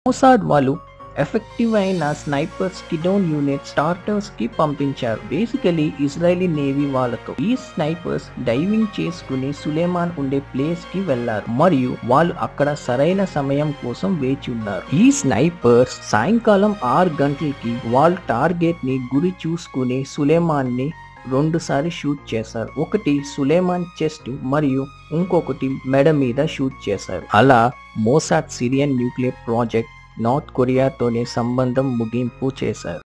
Mossad వాళ్ళు effective అయిన sniper స్కిడోన్ unit starters కి పంపించారు బేసికలీ ఇజ్రాయలీ నేవీ వాళ్ళతో ఈ స్నైపర్స్ డైవింగ్ చేసుకుని సులేమాన్ ఉండే ప్లేస్ కి వెళ్లారు మరియు వాళ్ళు అక్కడ సరైన సమయం కోసం వేచి ఉన్నారు ఈ స్నైపర్స్ సాయంకాలం ఆరు గంటలకి వాళ్ళు టార్గెట్ ని గురి చూసుకుని సులేమాన్ ని రెండుసారి షూట్ చేశారు ఒకటి సులేమాన్ చెస్ట్ మరియు ఇంకొకటి మెడ మీద షూట్ చేశారు అలా Mossad Syrian nuclear project North కొరియాతోనే సంబంధం ముగింపు చేశారు